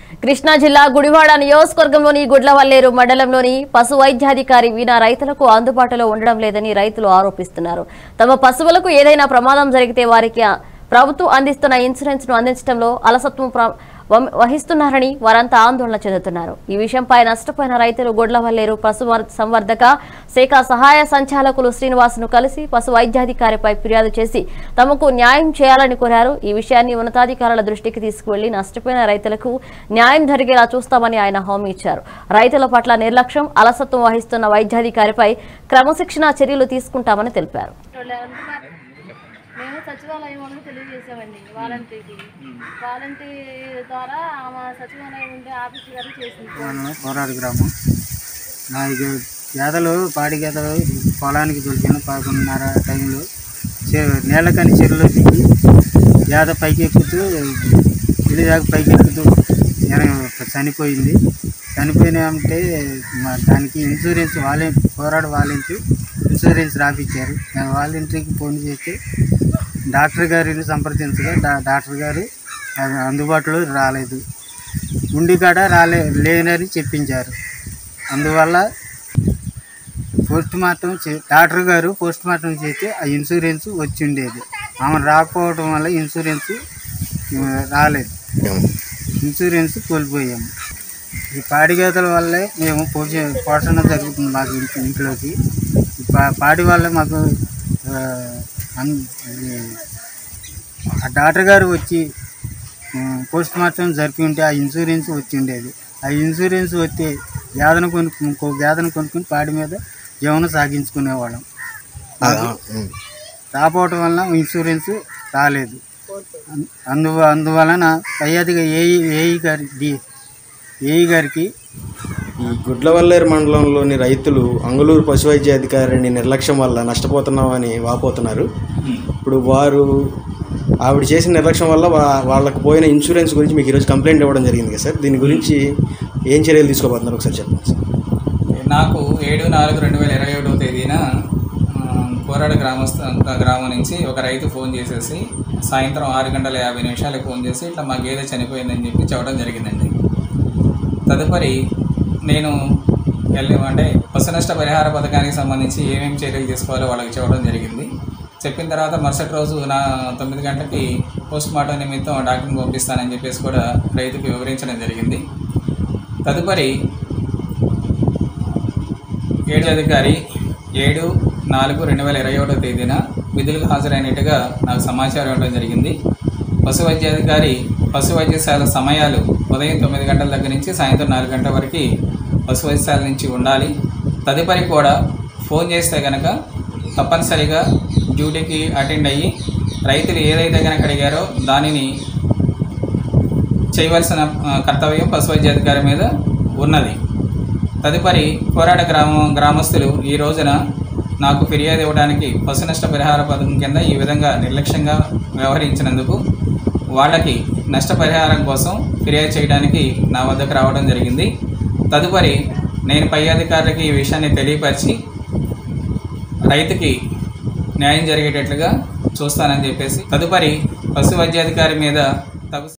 కృష్ణా జిల్లా గుడివాడ నియోజకవర్గంలోని గుడ్లవల్లేరు మండలంలోని పశు వైద్యాధికారి వీణ రైతులకు అందుబాటులో ఉండడం లేదని రైతులు ఆరోపిస్తున్నారు తమ పశువులకు ఏదైనా ప్రమాదం జరిగితే వారికి ఆ ప్రభుత్వం అందిస్తున్న ఇన్సూరెన్స్ ను అందించడంలో అలసత్వం ప్ర- వం- వహిస్తున్నారని వారంతా ఆందోళన చెందుతున్నారు ఈ విషయంపై నష్టపోయిన రైతులు గొడ్లవల్లేరు పశు వర్- సంవర్ధక శాఖ సహాయ సంచాలకులు శ్రీనివాసును కలిసి పశు వైద్యాధికారిపై ఫిర్యాదు చేసి తమకు న్యాయం చేయాలని కోరారు ఈ విషయాన్ని ఉన్నతాధికారుల దృష్టికి తీసుకువెళ్లి నష్టపోయిన రైతులకు న్యాయం జరిగేలా చూస్తామని ఆయన హామీ ఇచ్చారు రైతుల పట్ల నిర్లక్ష్యం అలసత్వం వహిస్తున్న వైద్యాధికారిపై క్రమశిక్షణా చర్యలు తీసుకుంటామని తెలిపారు మేము సచివాలయం వాళ్ళకి తెలియజేసామండి వాలంటీర్కి వాలంటీ ద్వారా ఆమె సచివాలయం ఉండే ఆఫీస్ గారు చేసింది మనం కోరాడు గ్రామం నాలుగు గేదలు పాడి గేదలు పొలానికి దొరికిన పదకొండున్నర టైంలో చె- నేలకని చెరువులో దిగి గేద పైకి ఎక్కుతూ ఇల్లు దాకా పైకి ఎక్కుతూ ఎన- చనిపోయింది చనిపోయినామంటే మా దానికి ఇన్సూరెన్స్ వాలంటీ పోరాడు వాలంటీ ఇన్సూరెన్స్ రాపిచ్చారు నేను వాలంటీర్కి ఫోన్ చేస్తే డాక్టర్ గారిని సంప్రదించగా డా- డాక్టర్ గారు అది అందుబాటులో రాలేదు ఉండి కాడ రాలే లేనని చెప్పించారు అందువల్ల పోస్ట్ మార్టం చే డాక్టర్ గారు పోస్ట్ మార్టం చేస్తే ఆ ఇన్సూరెన్స్ వచ్చి ఉండేది ఆమె రాకపోవడం వల్ల ఇన్సూరెన్స్ ఆ, రాలేదు ఇన్సూరెన్స్ కోల్పోయాము ఈ పాడి గేదల వల్లే మేము పోష పోషణ జరుగుతుంది మాకు ఇంటి ఇంట్లోకి ఈ పా- పాడి వల్ల మాకు ఆ, అన్- ఇది ఆ డాక్టర్ గారు వచ్చి పోస్ట్ మార్టం జరిపి ఉంటే ఆ ఇన్సూరెన్స్ వచ్చి ఉండేది ఆ ఇన్సూరెన్స్ వస్తే గేదను కొను ఇంకో గేదను కొనుక్కుని పాడి మీద జీవనం సాగించుకునేవాళ్ళం రాపోవటం వల్ల ఇన్సూరెన్స్ రాలేదు అన్- అందు అందువలన పై అధిక ఏఈ ఏఈ గారి డి- ఏఈ గారికి ఈ గుడ్లవల్లేరు మండలంలోని రైతులు అంగులూరు పశు వైద్య అధికారిని నిర్లక్ష్యం వల్ల నష్టపోతున్నామని వాపోతున్నారు ఇప్పుడు వారు ఆవిడ చేసిన నిర్లక్ష్యం వల్ల వా- వాళ్ళకు పోయిన ఇన్సూరెన్స్ గురించి మీకు ఈరోజు కంప్లైంట్ ఇవ్వడం జరిగింది కదా సార్ దీని గురించి ఏం చర్యలు తీసుకోబోతున్నారు ఒకసారి చెప్పండి సార్ నాకు ఏడు నాలుగు రెండు వేల ఇరవై ఒకటవ తేదీన ఆ, కోరాడ గ్రామస్థ గ్రామం నుంచి ఒక రైతు ఫోన్ చేసేసి సాయంత్రం ఆరు గంటల యాభై నిమిషాలకు ఫోన్ చేసి ఇట్లా మా గేదె చనిపోయిందని చెప్పి చెప్పడం జరిగిందండి తదుపరి నేను వెళ్ళి అంటే పశు నష్ట పరిహార పథకానికి సంబంధించి ఏమేమి చర్యలు తీసుకోవాలో వాళ్ళకి చెప్పడం జరిగింది చెప్పిన తర్వాత మరుసటి రోజు నా తొమ్మిది గంటలకి పోస్ట్ మార్టం నిమిత్తం డాక్టర్ని పంపిస్తానని చెప్పేసి కూడా రైతుకి వివరించడం జరిగింది తదుపరి ఏడు అధికారి ఏడు నాలుగు రెండు వేల ఇరవై ఒకటో తేదీన విధులకు హాజరైనట్టుగా నాకు సమాచారం ఇవ్వడం జరిగింది పశు వైద్యాధికారి పశు వైద్యశాల సమయాలు ఉదయం తొమ్మిది గంటల దగ్గర నుంచి సాయంత్రం నాలుగు గంటల వరకు పశు వైద్యశాల నుంచి ఉండాలి తదుపరి కూడా ఫోన్ చేస్తే కనుక తప్పనిసరిగా డ్యూటీకి అటెండ్ అయ్యి రైతులు ఏదైతే కనుక అడిగారో దానిని చేయవలసిన ఆ, కర్తవ్యం పశు వైద్యాధికారి మీద ఉన్నది తదుపరి కోరాడ గ్రామం గ్రామస్తులు ఈ రోజున నాకు ఫిర్యాదు ఇవ్వడానికి పశు నష్ట పరిహార పథకం కింద ఈ విధంగా నిర్లక్ష్యంగా వ్యవహరించినందుకు వాళ్ళకి నష్టపరిహారం కోసం ఫిర్యాదు చేయడానికి నా వద్దకు రావడం జరిగింది తదుపరి నేను పై అధికారులకి ఈ విషయాన్ని తెలియపరిచి రైతుకి న్యాయం జరిగేటట్లుగా చూస్తానని చెప్పేసి తదుపరి పశు వైద్యాధికారి మీద తగు